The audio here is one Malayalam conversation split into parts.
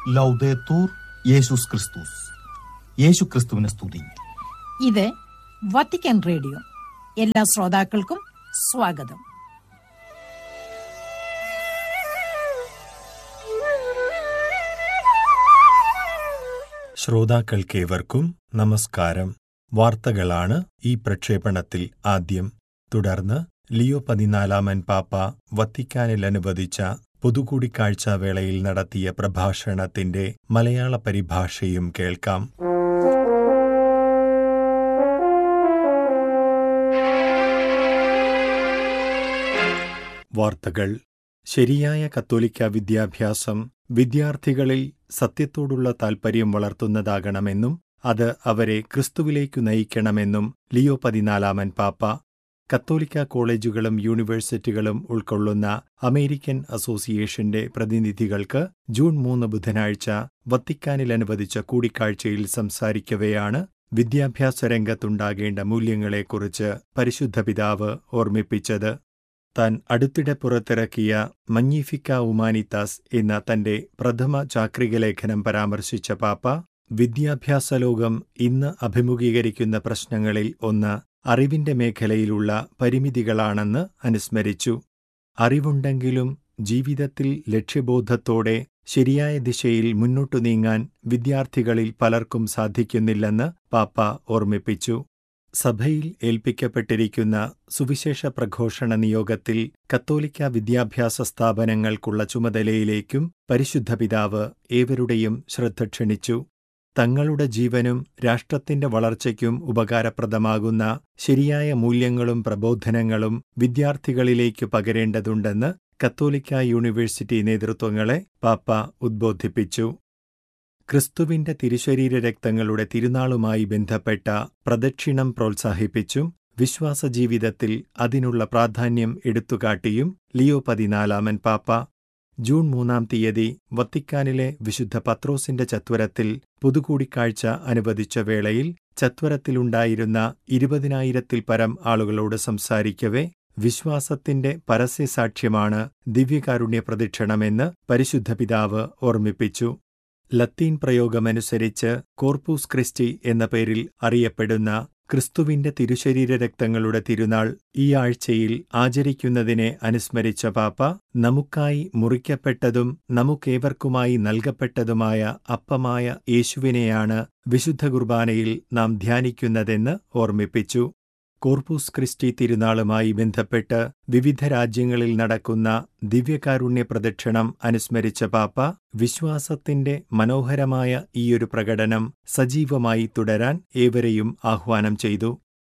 ലൗദേത്തൂർ യേശുസ് ക്രിസ്തുസ് യേശു ക്രിസ്തുവിനെ സ്തുതി ഇത് വത്തിക്കാൻ റേഡിയോ എല്ലാ ശ്രോതാക്കൾക്കും സ്വാഗതം ശ്രോതാക്കൾക്കേവർക്കും നമസ്കാരം വാർത്തകളാണ് ഈ പ്രക്ഷേപണത്തിൽ ആദ്യം തുടർന്ന് ലിയോ പതിനാലാമൻ പാപ്പ വത്തിക്കാനിൽ അനുവദിച്ച പൊതുകൂടിക്കാഴ്ച വേളയിൽ നടത്തിയ പ്രഭാഷണത്തിന്റെ മലയാള പരിഭാഷയും കേൾക്കാം വാർത്തകൾ ശരിയായ കത്തോലിക്ക വിദ്യാഭ്യാസം വിദ്യാർത്ഥികളിൽ സത്യത്തോടുള്ള താൽപര്യം വളർത്തുന്നതാകണമെന്നും അത് അവരെ ക്രിസ്തുവിലേക്കു നയിക്കണമെന്നും ലിയോ പതിനാലാമൻ പാപ്പ കത്തോലിക്ക കോളേജുകളും യൂണിവേഴ്സിറ്റികളും ഉൾക്കൊള്ളുന്ന അമേരിക്കൻ അസോസിയേഷന്റെ പ്രതിനിധികൾക്ക് ജൂൺ മൂന്ന് ബുധനാഴ്ച വത്തിക്കാനിൽ അനുവദിച്ച കൂടിക്കാഴ്ചയിൽ സംസാരിക്കവെയാണ് വിദ്യാഭ്യാസ രംഗത്തുണ്ടാകേണ്ട മൂല്യങ്ങളെക്കുറിച്ച് പരിശുദ്ധ പിതാവ് ഓർമ്മിപ്പിച്ചത് താൻ അടുത്തിടെ പുറത്തിറക്കിയ മഞ്ഞിഫിക്ക ഉമാനിത്താസ് എന്ന തന്റെ പ്രഥമ ചാക്രിക ലേഖനം പരാമർശിച്ച പാപ്പ വിദ്യാഭ്യാസ ലോകം ഇന്ന് അഭിമുഖീകരിക്കുന്ന പ്രശ്നങ്ങളിൽ ഒന്ന് അറിവിന്റെ മേഖലയിലുള്ള പരിമിതികളാണെന്ന് അനുസ്മരിച്ചു അറിവുണ്ടെങ്കിലും ജീവിതത്തിൽ ലക്ഷ്യബോധത്തോടെ ശരിയായ ദിശയിൽ മുന്നോട്ടു നീങ്ങാൻ വിദ്യാർത്ഥികളിൽ പലർക്കും സാധിക്കുന്നില്ലെന്ന് പാപ്പ ഓർമ്മിപ്പിച്ചു സഭയിൽ ഏൽപ്പിക്കപ്പെട്ടിരിക്കുന്ന സുവിശേഷ പ്രഘോഷണ നിയോഗത്തിൽ കത്തോലിക്ക വിദ്യാഭ്യാസ സ്ഥാപനങ്ങൾക്കുള്ള ചുമതലയിലേക്കും പരിശുദ്ധ പിതാവ് ഏവരുടെയും ശ്രദ്ധ ക്ഷണിച്ചു തങ്ങളുടെ ജീവനും രാഷ്ട്രത്തിന്റെ വളർച്ചയ്ക്കും ഉപകാരപ്രദമാകുന്ന ശരിയായ മൂല്യങ്ങളും പ്രബോധനങ്ങളും വിദ്യാർത്ഥികളിലേക്ക് പകരേണ്ടതുണ്ടെന്ന് കത്തോലിക്ക യൂണിവേഴ്സിറ്റി നേതൃത്വങ്ങളെ പാപ്പ ഉദ്ബോധിപ്പിച്ചു ക്രിസ്തുവിന്റെ തിരുശരീര രക്തങ്ങളുടെ തിരുനാളുമായി ബന്ധപ്പെട്ട പ്രദക്ഷിണം പ്രോത്സാഹിപ്പിച്ചും വിശ്വാസജീവിതത്തിൽ അതിനുള്ള പ്രാധാന്യം എടുത്തുകാട്ടിയും ലിയോ പതിനാലാമൻ പാപ്പ ജൂൺ മൂന്നാം തീയതി വത്തിക്കാനിലെ വിശുദ്ധ പത്രോസിന്റെ ചത്വരത്തിൽ പുതുകൂടിക്കാഴ്ച അനുവദിച്ച വേളയിൽ ചത്വരത്തിലുണ്ടായിരുന്ന ഇരുപതിനായിരത്തിൽ പരം ആളുകളോട് സംസാരിക്കവെ വിശ്വാസത്തിന്റെ പരസ്യസാക്ഷ്യമാണ് ദിവ്യകാരുണ്യ പ്രദക്ഷിണമെന്ന് പരിശുദ്ധ പിതാവ് ഓർമ്മിപ്പിച്ചു ലത്തീൻ പ്രയോഗമനുസരിച്ച് കോർപ്പൂസ് ക്രിസ്റ്റി എന്ന പേരിൽ അറിയപ്പെടുന്ന ക്രിസ്തുവിന്റെ തിരുശരീര രക്തങ്ങളുടെ തിരുനാൾ ഈ ആഴ്ചയിൽ ആചരിക്കുന്നതിനെ അനുസ്മരിച്ച പാപ്പ നമുക്കായി മുറിക്കപ്പെട്ടതും നമുക്കേവർക്കുമായി നൽകപ്പെട്ടതുമായ അപ്പമായ യേശുവിനെയാണ് വിശുദ്ധ കുർബാനയിൽ നാം ധ്യാനിക്കുന്നതെന്ന് ഓർമ്മിപ്പിച്ചു കോർപ്പൂസ് ക്രിസ്റ്റി തിരുനാളുമായി ബന്ധപ്പെട്ട് വിവിധ രാജ്യങ്ങളിൽ നടക്കുന്ന ദിവ്യകാരുണ്യ പ്രദക്ഷിണം അനുസ്മരിച്ച പാപ്പ വിശ്വാസത്തിന്റെ മനോഹരമായ ഈയൊരു പ്രകടനം സജീവമായി തുടരാൻ ഏവരെയും ആഹ്വാനം ചെയ്തു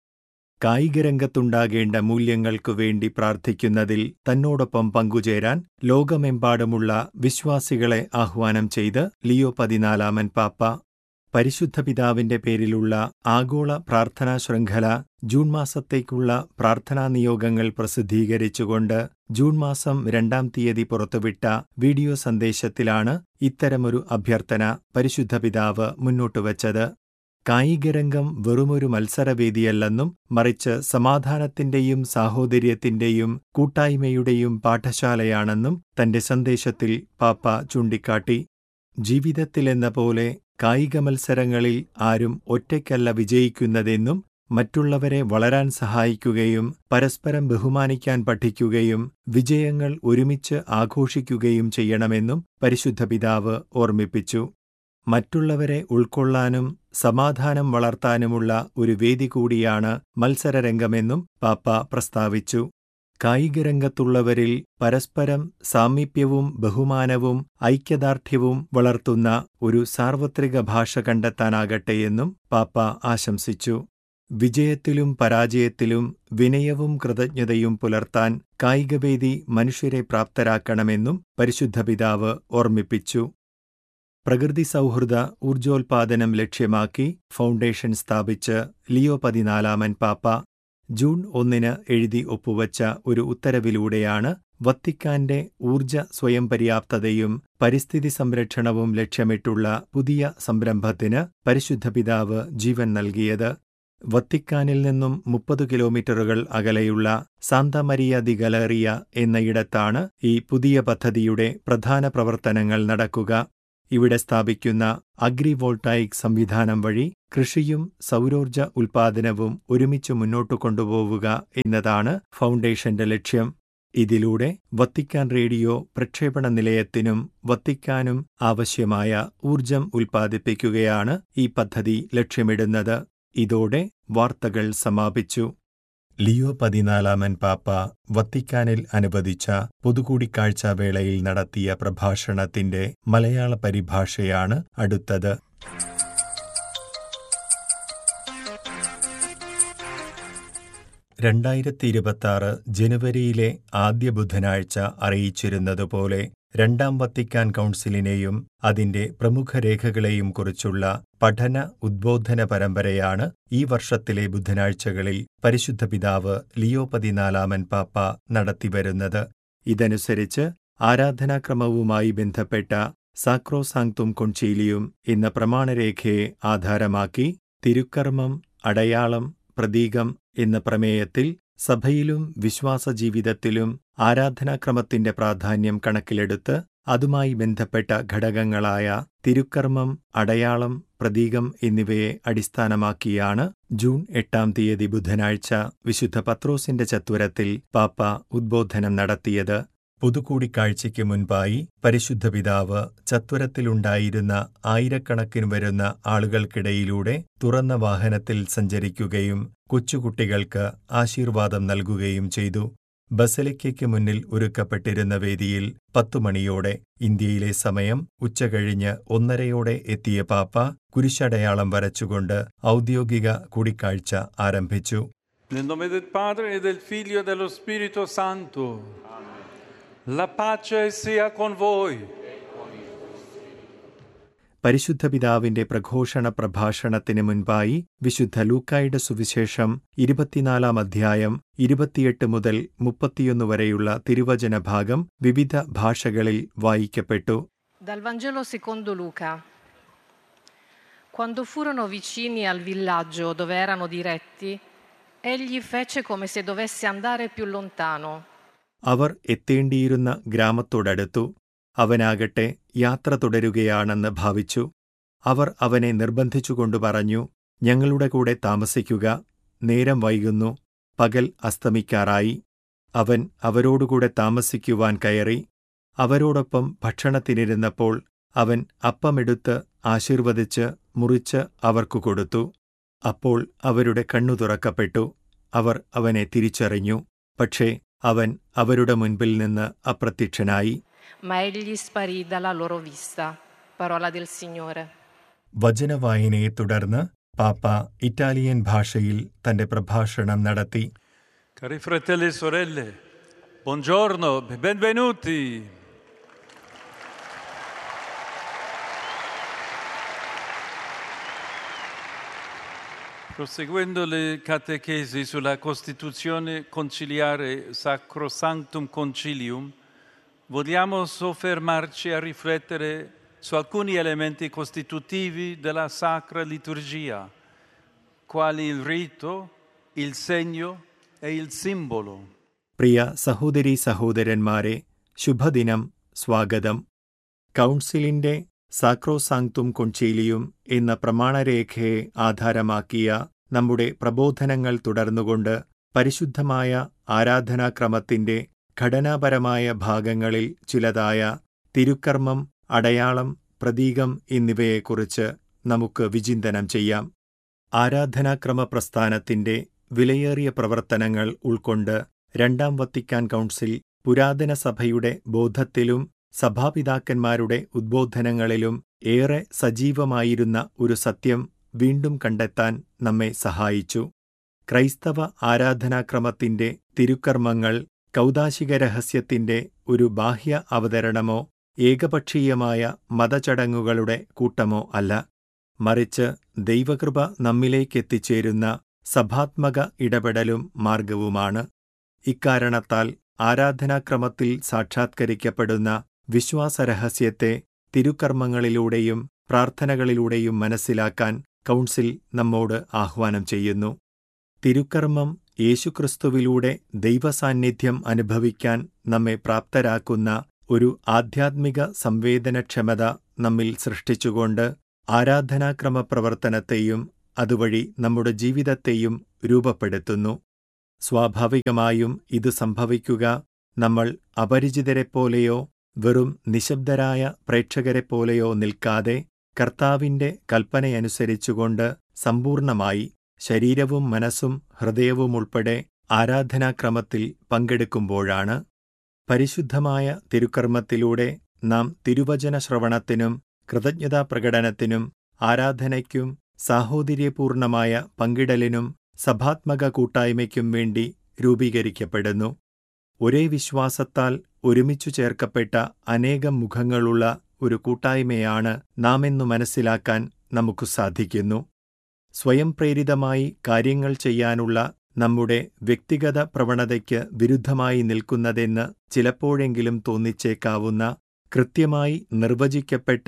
കായികരംഗത്തുണ്ടാകേണ്ട മൂല്യങ്ങൾക്കു വേണ്ടി പ്രാർത്ഥിക്കുന്നതിൽ തന്നോടൊപ്പം പങ്കുചേരാൻ ലോകമെമ്പാടുമുള്ള വിശ്വാസികളെ ആഹ്വാനം ചെയ്ത് ലിയോ പതിനാലാമൻ പാപ്പ പരിശുദ്ധ പിതാവിന്റെ പേരിലുള്ള ആഗോള പ്രാർത്ഥനാ ശൃംഖല ജൂൺ മാസത്തേക്കുള്ള പ്രാർത്ഥനാ നിയോഗങ്ങൾ പ്രസിദ്ധീകരിച്ചുകൊണ്ട് ജൂൺ മാസം രണ്ടാം തീയതി പുറത്തുവിട്ട വീഡിയോ സന്ദേശത്തിലാണ് ഇത്തരമൊരു അഭ്യർത്ഥന പരിശുദ്ധ പിതാവ് മുന്നോട്ടുവച്ചത് കായികരംഗം വെറുമൊരു മത്സരവേദിയല്ലെന്നും മറിച്ച് സമാധാനത്തിന്റെയും സാഹോദര്യത്തിന്റെയും കൂട്ടായ്മയുടെയും പാഠശാലയാണെന്നും തന്റെ സന്ദേശത്തിൽ പാപ്പ ചൂണ്ടിക്കാട്ടി ജീവിതത്തിലെന്ന പോലെ കായിക മത്സരങ്ങളിൽ ആരും ഒറ്റയ്ക്കല്ല വിജയിക്കുന്നതെന്നും മറ്റുള്ളവരെ വളരാൻ സഹായിക്കുകയും പരസ്പരം ബഹുമാനിക്കാൻ പഠിക്കുകയും വിജയങ്ങൾ ഒരുമിച്ച് ആഘോഷിക്കുകയും ചെയ്യണമെന്നും പരിശുദ്ധ പിതാവ് ഓർമ്മിപ്പിച്ചു മറ്റുള്ളവരെ ഉൾക്കൊള്ളാനും സമാധാനം വളർത്താനുമുള്ള ഒരു വേദി കൂടിയാണ് മത്സരരംഗമെന്നും പാപ്പ പ്രസ്താവിച്ചു കായികരംഗത്തുള്ളവരിൽ പരസ്പരം സാമീപ്യവും ബഹുമാനവും ഐക്യദാർഢ്യവും വളർത്തുന്ന ഒരു സാർവത്രിക ഭാഷ കണ്ടെത്താനാകട്ടെയെന്നും പാപ്പ ആശംസിച്ചു വിജയത്തിലും പരാജയത്തിലും വിനയവും കൃതജ്ഞതയും പുലർത്താൻ കായികവേദി മനുഷ്യരെ പ്രാപ്തരാക്കണമെന്നും പരിശുദ്ധ പിതാവ് ഓർമ്മിപ്പിച്ചു പ്രകൃതി സൗഹൃദ ഊർജോൽപാദനം ലക്ഷ്യമാക്കി ഫൗണ്ടേഷൻ സ്ഥാപിച്ച് ലിയോ പതിനാലാമൻ പാപ്പ ജൂൺ ഒന്നിന് എഴുതി ഒപ്പുവച്ച ഒരു ഉത്തരവിലൂടെയാണ് വത്തിക്കാന്റെ ഊർജ സ്വയം പര്യാപ്തതയും പരിസ്ഥിതി സംരക്ഷണവും ലക്ഷ്യമിട്ടുള്ള പുതിയ സംരംഭത്തിന് പരിശുദ്ധ പിതാവ് ജീവൻ നൽകിയത് വത്തിക്കാനിൽ നിന്നും മുപ്പത് കിലോമീറ്ററുകൾ അകലെയുള്ള സാന്താമരിയ ദി ഗലറിയ എന്നയിടത്താണ് ഈ പുതിയ പദ്ധതിയുടെ പ്രധാന പ്രവർത്തനങ്ങൾ നടക്കുക ഇവിടെ സ്ഥാപിക്കുന്ന അഗ്രിവോൾട്ടായിക് സംവിധാനം വഴി കൃഷിയും സൗരോർജ ഉൽപാദനവും ഒരുമിച്ച് മുന്നോട്ടു കൊണ്ടുപോവുക എന്നതാണ് ഫൗണ്ടേഷന്റെ ലക്ഷ്യം ഇതിലൂടെ വത്തിക്കാൻ റേഡിയോ പ്രക്ഷേപണ നിലയത്തിനും വത്തിക്കാനും ആവശ്യമായ ഊർജം ഉൽപ്പാദിപ്പിക്കുകയാണ് ഈ പദ്ധതി ലക്ഷ്യമിടുന്നത് ഇതോടെ വാർത്തകൾ സമാപിച്ചു ലിയോ പതിനാലാമൻ പാപ്പ വത്തിക്കാനിൽ അനുവദിച്ച പൊതുകൂടിക്കാഴ്ച വേളയിൽ നടത്തിയ പ്രഭാഷണത്തിന്റെ മലയാള പരിഭാഷയാണ് അടുത്തത് രണ്ടായിരത്തി ഇരുപത്തിയാറ് ജനുവരിയിലെ ആദ്യ ബുധനാഴ്ച അറിയിച്ചിരുന്നതുപോലെ രണ്ടാം വത്തിക്കാൻ കൗൺസിലിനെയും അതിന്റെ പ്രമുഖ രേഖകളെയും കുറിച്ചുള്ള പഠന ഉദ്ബോധന പരമ്പരയാണ് ഈ വർഷത്തിലെ ബുധനാഴ്ചകളിൽ പരിശുദ്ധ പിതാവ് ലിയോ പതിനാലാമൻ പാപ്പ നടത്തിവരുന്നത് ഇതനുസരിച്ച് ആരാധനാക്രമവുമായി ബന്ധപ്പെട്ട സാക്രോസാങ്തും കൊൺചീലിയും എന്ന പ്രമാണരേഖയെ ആധാരമാക്കി തിരുക്കർമ്മം അടയാളം പ്രതീകം എന്ന പ്രമേയത്തിൽ സഭയിലും വിശ്വാസജീവിതത്തിലും ആരാധനാക്രമത്തിന്റെ പ്രാധാന്യം കണക്കിലെടുത്ത് അതുമായി ബന്ധപ്പെട്ട ഘടകങ്ങളായ തിരുക്കർമ്മം അടയാളം പ്രതീകം എന്നിവയെ അടിസ്ഥാനമാക്കിയാണ് ജൂൺ എട്ടാം തീയതി ബുധനാഴ്ച വിശുദ്ധ പത്രോസിന്റെ ചത്വരത്തിൽ പാപ്പ ഉദ്ബോധനം നടത്തിയത് പൊതുകൂടിക്കാഴ്ചയ്ക്ക് മുൻപായി പരിശുദ്ധ പിതാവ് ചത്വരത്തിലുണ്ടായിരുന്ന ആയിരക്കണക്കിന് വരുന്ന ആളുകൾക്കിടയിലൂടെ തുറന്ന വാഹനത്തിൽ സഞ്ചരിക്കുകയും കൊച്ചുകുട്ടികൾക്ക് ആശീർവാദം നൽകുകയും ചെയ്തു ബസലിക്കയ്ക്ക് മുന്നിൽ ഒരുക്കപ്പെട്ടിരുന്ന വേദിയിൽ പത്തുമണിയോടെ ഇന്ത്യയിലെ സമയം ഉച്ചകഴിഞ്ഞ് ഒന്നരയോടെ എത്തിയ പാപ്പ കുരിശടയാളം വരച്ചുകൊണ്ട് ഔദ്യോഗിക കൂടിക്കാഴ്ച ആരംഭിച്ചു Nel nome del Padre e del Figlio e dello Spirito Santo. La pace sia con voi. പരിശുദ്ധ പിതാവിന്റെ പ്രഘോഷണ പ്രഭാഷണത്തിന് മുൻപായി വിശുദ്ധ ലൂക്കായുടെ സുവിശേഷം ഇരുപത്തിനാലാം അധ്യായം ഇരുപത്തിയെട്ട് മുതൽ മുപ്പത്തിയൊന്ന് വരെയുള്ള തിരുവചന ഭാഗം വിവിധ ഭാഷകളിൽ വായിക്കപ്പെട്ടു Dal Vangelo secondo Luca. Quando furono vicini al villaggio dove erano diretti, egli fece come se dovesse andare più lontano. അവർ എത്തേണ്ടിയിരുന്ന ഗ്രാമത്തോടടുത്തു അവനാകട്ടെ യാത്ര തുടരുകയാണെന്ന് ഭാവിച്ചു അവർ അവനെ നിർബന്ധിച്ചുകൊണ്ടു പറഞ്ഞു ഞങ്ങളുടെ കൂടെ താമസിക്കുക നേരം വൈകുന്നു പകൽ അസ്തമിക്കാറായി അവൻ അവരോടുകൂടെ താമസിക്കുവാൻ കയറി അവരോടൊപ്പം ഭക്ഷണത്തിനിരുന്നപ്പോൾ അവൻ അപ്പമെടുത്ത് ആശീർവദിച്ച് മുറിച്ച് അവർക്കു കൊടുത്തു അപ്പോൾ അവരുടെ കണ്ണു തുറക്കപ്പെട്ടു അവർ അവനെ തിരിച്ചറിഞ്ഞു പക്ഷേ അവൻ അവരുടെ മുൻപിൽ നിന്ന് അപ്രത്യക്ഷനായി Ma egli sparì dalla loro vista. Parola del Signore. വചനവായനയെ തുടർന്ന് പാപ്പ ഇറ്റാലിയൻ ഭാഷയിൽ തന്റെ പ്രഭാഷണം നടത്തി Cari fratelli e sorelle, buongiorno, benvenuti. Proseguendo le catechesi sulla Costituzione conciliare Sacrosanctum Concilium, vogliamo soffermarci a riflettere su alcuni elementi costitutivi della Sacra Liturgia, quali il rito, il segno e il simbolo. പ്രിയ സഹോദരീ സഹോദരന്മാരെ ശുഭദിനം സ്വാഗതം കൗൺസിലിന്റെ സാക്രോസാങ്തും കൊൺചീലിയും എന്ന പ്രമാണരേഖയെ ആധാരമാക്കിയ നമ്മുടെ പ്രബോധനങ്ങൾ തുടർന്നുകൊണ്ട് പരിശുദ്ധമായ ആരാധനാക്രമത്തിന്റെ ഘടനാപരമായ ഭാഗങ്ങളിൽ ചിലതായ തിരുക്കർമ്മം അടയാളം പ്രതീകം എന്നിവയെക്കുറിച്ച് നമുക്ക് വിചിന്തനം ചെയ്യാം ആരാധനാക്രമ പ്രസ്ഥാനത്തിന്റെ വിലയേറിയ പ്രവർത്തനങ്ങൾ ഉൾക്കൊണ്ട് രണ്ടാം വത്തിക്കാൻ കൗൺസിൽ പുരാതന സഭയുടെ ബോധത്തിലും സഭാപിതാക്കന്മാരുടെ ഉദ്ബോധനങ്ങളിലും ഏറെ സജീവമായിരുന്ന ഒരു സത്യം വീണ്ടും കണ്ടെത്താൻ നമ്മെ സഹായിച്ചു ക്രൈസ്തവ ആരാധനാക്രമത്തിന്റെ തിരുക്കർമ്മങ്ങൾ കൗദാശിക രഹസ്യത്തിന്റെ ഒരു ബാഹ്യ അവതരണമോ ഏകപക്ഷീയമായ മതചടങ്ങുകളുടെ കൂട്ടമോ അല്ല മറിച്ച് ദൈവകൃപ നമ്മിലേക്കെത്തിച്ചേരുന്ന സഭാത്മക ഇടപെടലും മാർഗവുമാണ് ഇക്കാരണത്താൽ ആരാധനാക്രമത്തിൽ സാക്ഷാത്കരിക്കപ്പെടുന്ന വിശ്വാസരഹസ്യത്തെ തിരുക്കർമ്മങ്ങളിലൂടെയും പ്രാർത്ഥനകളിലൂടെയും മനസ്സിലാക്കാൻ കൗൺസിൽ നമ്മോട് ആഹ്വാനം ചെയ്യുന്നു തിരുക്കർമ്മം യേശുക്രിസ്തുവിലൂടെ ദൈവസാന്നിധ്യം അനുഭവിക്കാൻ നമ്മെ പ്രാപ്തരാക്കുന്ന ഒരു ആധ്യാത്മിക സംവേദനക്ഷമത നമ്മിൽ സൃഷ്ടിച്ചുകൊണ്ട് ആരാധനാക്രമ പ്രവർത്തനത്തെയും അതുവഴി നമ്മുടെ ജീവിതത്തെയും രൂപപ്പെടുത്തുന്നു സ്വാഭാവികമായും ഇത് സംഭവിക്കുക നമ്മൾ അപരിചിതരെപ്പോലെയോ വെറും നിശബ്ദരായ പ്രേക്ഷകരെപ്പോലെയോ നിൽക്കാതെ കർത്താവിന്റെ കൽപ്പനയനുസരിച്ചുകൊണ്ട് സമ്പൂർണമായി ശരീരവും മനസ്സും ഹൃദയവും ഉൾപ്പെടെ ആരാധനാക്രമത്തിൽ പങ്കെടുക്കുമ്പോഴാണ് പരിശുദ്ധമായ തിരുക്കർമ്മത്തിലൂടെ നാം തിരുവചന ശ്രവണത്തിനും കൃതജ്ഞതാ പ്രകടനത്തിനും ആരാധനയ്ക്കും സാഹോദര്യപൂർണമായ പങ്കിടലിനും സഭാത്മക കൂട്ടായ്മയ്ക്കും വേണ്ടി രൂപീകരിക്കപ്പെടുന്നു ഒരേ വിശ്വാസത്താൽ ഒരുമിച്ചു ചേർക്കപ്പെട്ട അനേകം മുഖങ്ങളുള്ള ഒരു കൂട്ടായ്മയാണ് നാമെന്നു മനസ്സിലാക്കാൻ നമുക്ക് സാധിക്കുന്നു സ്വയം പ്രേരിതമായി കാര്യങ്ങൾ ചെയ്യാനുള്ള നമ്മുടെ വ്യക്തിഗത പ്രവണതയ്ക്ക് വിരുദ്ധമായി നിൽക്കുന്നതെന്ന് ചിലപ്പോഴെങ്കിലും തോന്നിച്ചേക്കാവുന്ന കൃത്യമായി നിർവചിക്കപ്പെട്ട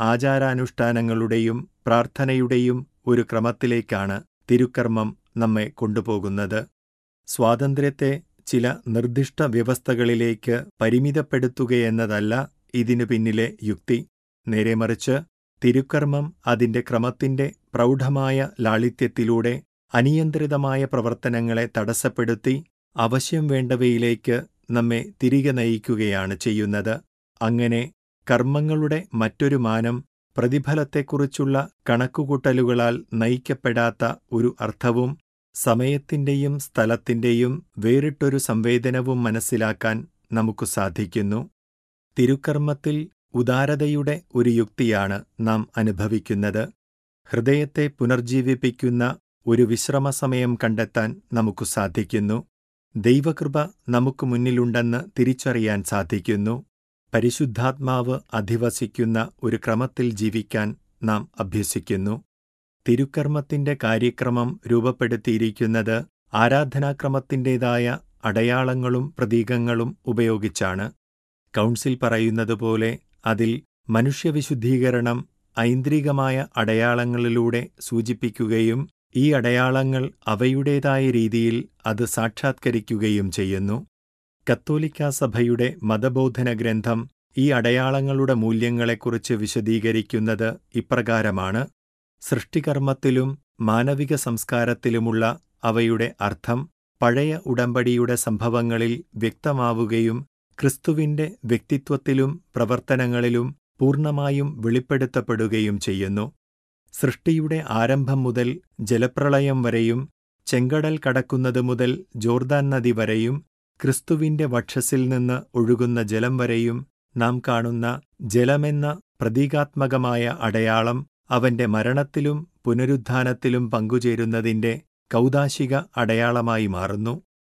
ആചാരാനുഷ്ഠാനങ്ങളുടെയും പ്രാർത്ഥനയുടെയും ഒരു ക്രമത്തിലേക്കാണ് തിരുക്കർമ്മം നമ്മെ കൊണ്ടുപോകുന്നത് സ്വാതന്ത്ര്യത്തെ ചില നിർദ്ദിഷ്ട വ്യവസ്ഥകളിലേക്ക് പരിമിതപ്പെടുത്തുകയെന്നതല്ല ഇതിനു പിന്നിലെ യുക്തി നേരെമറിച്ച് തിരുക്കർമ്മം അതിന്റെ ക്രമത്തിന്റെ പ്രൗഢമായ ലാളിത്യത്തിലൂടെ അനിയന്ത്രിതമായ പ്രവർത്തനങ്ങളെ തടസ്സപ്പെടുത്തി അവശ്യം വേണ്ടവയിലേക്ക് നമ്മെ തിരികെ നയിക്കുകയാണ് ചെയ്യുന്നത് അങ്ങനെ കർമ്മങ്ങളുടെ മറ്റൊരു മാനം പ്രതിഫലത്തെക്കുറിച്ചുള്ള കണക്കുകൂട്ടലുകളാൽ നയിക്കപ്പെടാത്ത ഒരു അർത്ഥവും സമയത്തിന്റെയും സ്ഥലത്തിന്റെയും വേറിട്ടൊരു സംവേദനവും മനസ്സിലാക്കാൻ നമുക്ക് സാധിക്കുന്നു തിരുക്കർമ്മത്തിൽ ഉദാരതയുടെ ഒരു യുക്തിയാണ് നാം അനുഭവിക്കുന്നത് ഹൃദയത്തെ പുനർജീവിപ്പിക്കുന്ന ഒരു വിശ്രമസമയം കണ്ടെത്താൻ നമുക്ക് സാധിക്കുന്നു ദൈവകൃപ നമുക്ക് മുന്നിലുണ്ടെന്ന് തിരിച്ചറിയാൻ സാധിക്കുന്നു പരിശുദ്ധാത്മാവ് അധിവസിക്കുന്ന ഒരു ക്രമത്തിൽ ജീവിക്കാൻ നാം അഭ്യസിക്കുന്നു തിരുക്കർമ്മത്തിന്റെ കാര്യക്രമം രൂപപ്പെടുത്തിയിരിക്കുന്നത് ആരാധനാക്രമത്തിൻ്റെതായ അടയാളങ്ങളും പ്രതീകങ്ങളും ഉപയോഗിച്ചാണ് കൗൺസിൽ പറയുന്നതുപോലെ അതിൽ മനുഷ്യവിശുദ്ധീകരണം ഐന്ദ്രികമായ അടയാളങ്ങളിലൂടെ സൂചിപ്പിക്കുകയും ഈ അടയാളങ്ങൾ അവയുടേതായ രീതിയിൽ അത് സാക്ഷാത്കരിക്കുകയും ചെയ്യുന്നു കത്തോലിക്കാ സഭയുടെ മതബോധന ഗ്രന്ഥം ഈ അടയാളങ്ങളുടെ മൂല്യങ്ങളെക്കുറിച്ച് വിശദീകരിക്കുന്നത് ഇപ്രകാരമാണ് സൃഷ്ടികർമ്മത്തിലും മാനവിക സംസ്കാരത്തിലുമുള്ള അവയുടെ അർത്ഥം പഴയ ഉടമ്പടിയുടെ സംഭവങ്ങളിൽ വ്യക്തമാവുകയും ക്രിസ്തുവിന്റെ വ്യക്തിത്വത്തിലും പ്രവർത്തനങ്ങളിലും പൂർണ്ണമായും വെളിപ്പെടുത്തപ്പെടുകയും ചെയ്യുന്നു സൃഷ്ടിയുടെ ആരംഭം മുതൽ ജലപ്രളയം വരെയും ചെങ്കടൽ കടക്കുന്നത് മുതൽ ജോർദാൻ നദി വരെയും ക്രിസ്തുവിന്റെ വക്ഷസിൽ നിന്ന് ഒഴുകുന്ന ജലം വരെയും നാം കാണുന്ന ജലമെന്ന പ്രതീകാത്മകമായ അടയാളം അവന്റെ മരണത്തിലും പുനരുത്ഥാനത്തിലും പങ്കുചേരുന്നതിന്റെ കൗദാശിക അടയാളമായി മാറുന്നു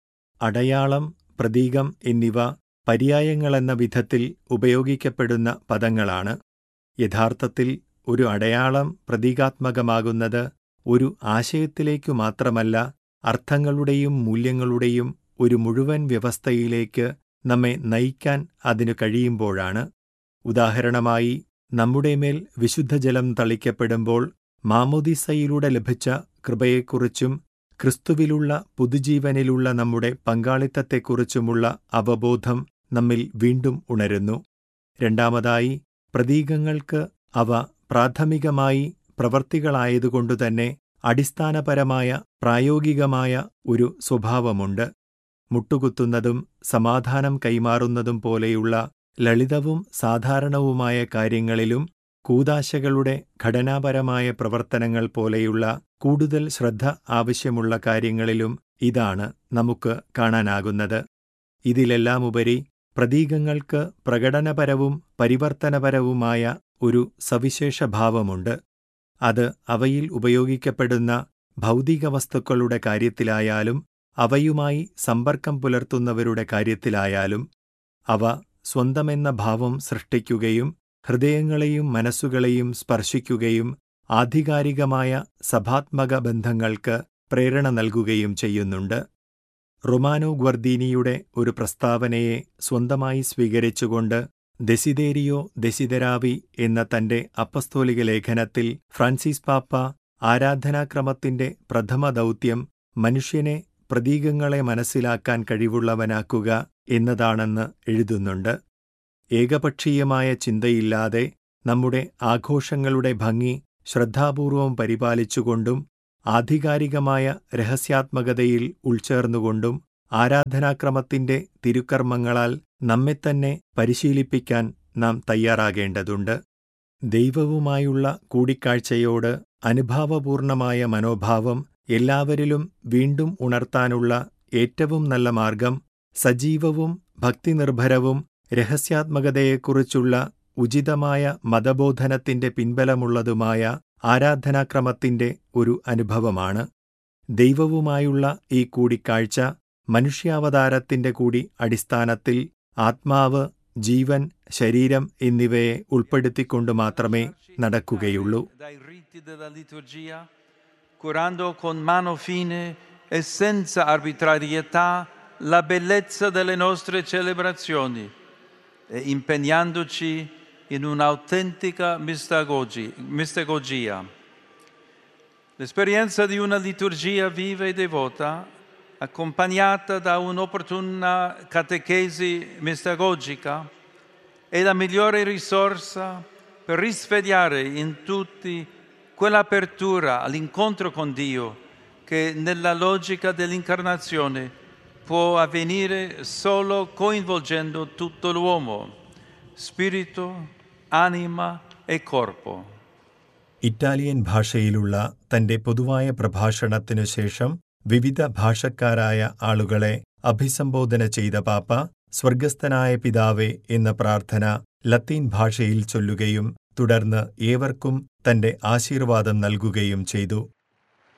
അടയാളം പ്രതീകം എന്നിവ പര്യായങ്ങളെന്ന വിധത്തിൽ ഉപയോഗിക്കപ്പെടുന്ന പദങ്ങളാണ് യഥാർത്ഥത്തിൽ ഒരു അടയാളം പ്രതീകാത്മകമാകുന്നത് ഒരു ആശയത്തിലേക്കു മാത്രമല്ല അർത്ഥങ്ങളുടെയും മൂല്യങ്ങളുടെയും ഒരു മുഴുവൻ വ്യവസ്ഥയിലേക്ക് നമ്മെ നയിക്കാൻ അതിനു കഴിയുമ്പോഴാണ് ഉദാഹരണമായി നമ്മുടെ മേൽ വിശുദ്ധജലം തളിക്കപ്പെടുമ്പോൾ മാമോദിസയിലൂടെ ലഭിച്ച കൃപയെക്കുറിച്ചും ക്രിസ്തുവിലുള്ള പുതുജീവനിലുള്ള നമ്മുടെ പങ്കാളിത്തത്തെക്കുറിച്ചുമുള്ള അവബോധം നമ്മിൽ വീണ്ടും ഉണരുന്നു രണ്ടാമതായി പ്രതീകങ്ങൾക്ക് അവ പ്രാഥമികമായി പ്രവൃത്തികളായതുകൊണ്ടുതന്നെ അടിസ്ഥാനപരമായ പ്രായോഗികമായ ഒരു സ്വഭാവമുണ്ട് മുട്ടുകുത്തുന്നതും സമാധാനം കൈമാറുന്നതും പോലെയുള്ള ലളിതവും സാധാരണവുമായ കാര്യങ്ങളിലും കൂതാശകളുടെ ഘടനാപരമായ പ്രവർത്തനങ്ങൾ പോലെയുള്ള കൂടുതൽ ശ്രദ്ധ ആവശ്യമുള്ള കാര്യങ്ങളിലും ഇതാണ് നമുക്ക് കാണാനാകുന്നത് ഇതിലെല്ലാമുപരി പ്രതീകങ്ങൾക്ക് പ്രകടനപരവും പരിവർത്തനപരവുമായ ഒരു സവിശേഷ ഭാവമുണ്ട് അത് അവയിൽ ഉപയോഗിക്കപ്പെടുന്ന ഭൗതിക വസ്തുക്കളുടെ കാര്യത്തിലായാലും അവയുമായി സമ്പർക്കം പുലർത്തുന്നവരുടെ കാര്യത്തിലായാലും അവ സ്വന്തമെന്ന ഭാവം സൃഷ്ടിക്കുകയും ഹൃദയങ്ങളെയും മനസ്സുകളെയും സ്പർശിക്കുകയും ആധികാരികമായ സഭാത്മക ബന്ധങ്ങൾക്ക് പ്രേരണ നൽകുകയും ചെയ്യുന്നുണ്ട് റൊമാനോ ഗ്വർദീനിയുടെ ഒരു പ്രസ്താവനയെ സ്വന്തമായി സ്വീകരിച്ചുകൊണ്ട് ദെസിദേരിയോ ദെസിദരാവി എന്ന തന്റെ അപ്പസ്തോലിക ലേഖനത്തിൽ ഫ്രാൻസിസ് പാപ്പ ആരാധനാക്രമത്തിന്റെ പ്രഥമ ദൗത്യം മനുഷ്യനെ പ്രതീകങ്ങളെ മനസ്സിലാക്കാൻ കഴിവുള്ളവനാക്കുക എന്നതാണെന്ന് എഴുതുന്നുണ്ട് ഏകപക്ഷീയമായ ചിന്തയില്ലാതെ നമ്മുടെ ആഘോഷങ്ങളുടെ ഭംഗി ശ്രദ്ധാപൂർവം പരിപാലിച്ചുകൊണ്ടും ആധികാരികമായ രഹസ്യാത്മകതയിൽ ഉൾച്ചേർന്നുകൊണ്ടും ആരാധനാക്രമത്തിന്റെ തിരുക്കർമ്മങ്ങളാൽ നമ്മെത്തന്നെ പരിശീലിപ്പിക്കാൻ നാം തയ്യാറാകേണ്ടതുണ്ട് ദൈവവുമായുള്ള കൂടിക്കാഴ്ചയോട് അനുഭാവപൂർണമായ മനോഭാവം എല്ലാവരിലും വീണ്ടും ഉണർത്താനുള്ള ഏറ്റവും നല്ല മാർഗം സജീവവും ഭക്തിനിർഭരവും രഹസ്യാത്മകതയെക്കുറിച്ചുള്ള ഉചിതമായ മതബോധനത്തിന്റെ പിൻബലമുള്ളതുമായ ആരാധനാക്രമത്തിന്റെ ഒരു അനുഭവമാണ് ദൈവവുമായുള്ള ഈ കൂടിക്കാഴ്ച മനുഷ്യാവതാരത്തിന്റെ കൂടി അടിസ്ഥാനത്തിൽ ആത്മാവ് ജീവൻ ശരീരം എന്നിവയെ ഉൾപ്പെടുത്തിക്കൊണ്ട് മാത്രമേ നടക്കുകയുള്ളൂ dai riti della liturgia, curando con mano fine e senza arbitrarietà la bellezza delle nostre celebrazioni e impegnandoci in un'autentica mistagogi- mistagogia. L'esperienza di una liturgia viva e devota, accompagnata da un'opportuna catechesi mistagogica, è la migliore risorsa per risvegliare in tutti quell'apertura all'incontro con Dio che nella logica dell'incarnazione può avvenire solo coinvolgendo tutto l'uomo, spirito, anima e corpo. Italian ഭാഷയിലുള്ള തന്റെ പൊതുവായ പ്രഭാഷണത്തിനു ശേഷം വിവിധ ഭാഷക്കാരായ ആളുകളെ അഭിസംബോധന ചെയ്ത പാപ്പ സ്വർഗസ്ഥനായ പിതാവേ എന്ന പ്രാർത്ഥന ലത്തീൻ ഭാഷയിൽ ചൊല്ലുകയും തുടർന്ന് ഏവർക്കും തന്റെ ആശീർവാദം നൽകുകയും ചെയ്തു